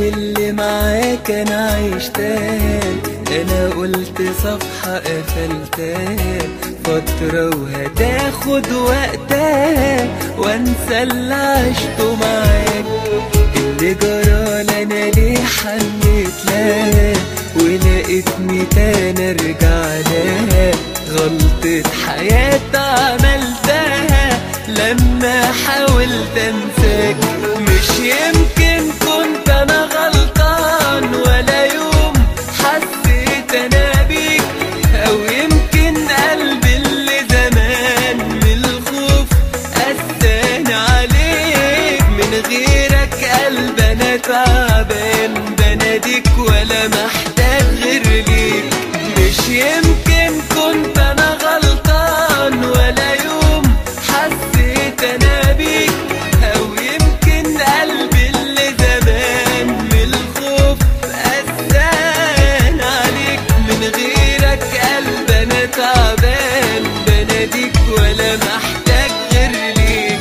اللي معاك انا عشتها انا قلت صفحة قفلتها فترة وهتاخد وقتها وانسى اللي عشته معاك اللي جرالي انا ليه حنيت لها ولقيتني تاني ارجع لها غلطة حياتي عملتها لما حاولت انساك مش يمكن كنت انا غلطان ولا يوم حسيت انا بيك او يمكن قلبي اللي زمان من الخوف قساني عليك من غيرك قلب انا تعبان بناديك ولا محتاج غير ليك مش يمكن كنت انا غلطان ولا يوم حسيت انا بيك او يمكن قلبي اللي زمان من الخوف قسان عليك من غيرك قلب انا تعبان بناديك ولا محتاج غير ليك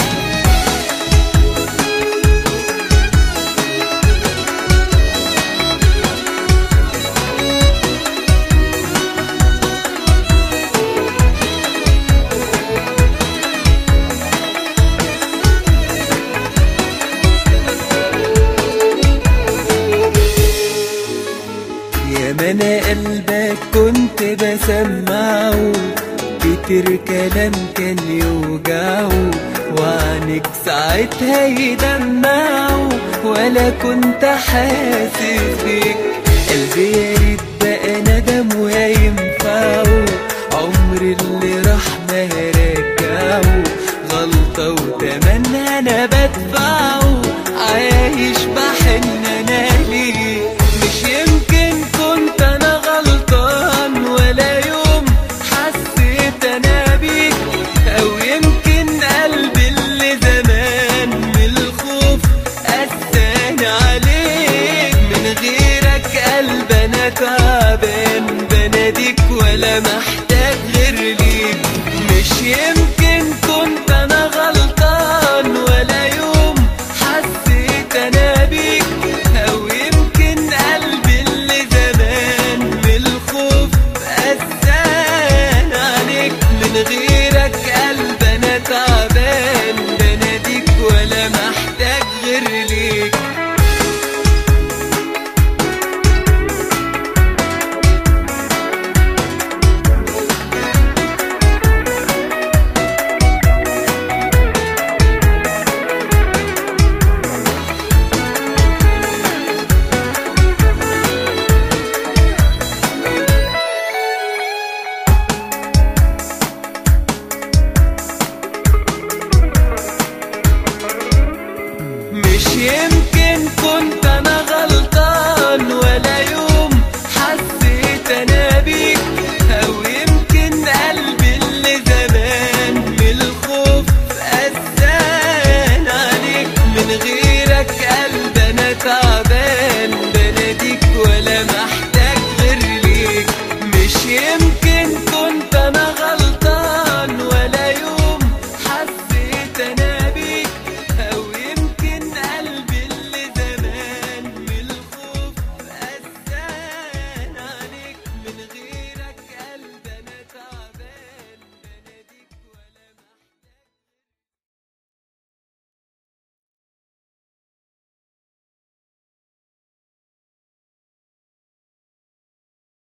يا انا قلبك كنت بسمعه كتير كلام كان يوجعه وعنك ساعتها يدمعه ولا كنت حاسس بيك قلبي يا ريت بقى ندم وهينفعه عمر اللي راح ما هرجعه غلطة وتمن انا بدفعه عايش بحن انا ليه مش يمكن كنت انا غلطان ولا يوم حسيت انا بيك او يمكن قلبي اللي زمان من الخوف قساني عليك من غيرك قلب انا تعبان بناديك ولا محتاج غير ليك مش يمكن كنت انا غلطان ولا يوم حسيت انا بيك او يمكن قلبي اللي زمان من الخوف قسان عليك من غير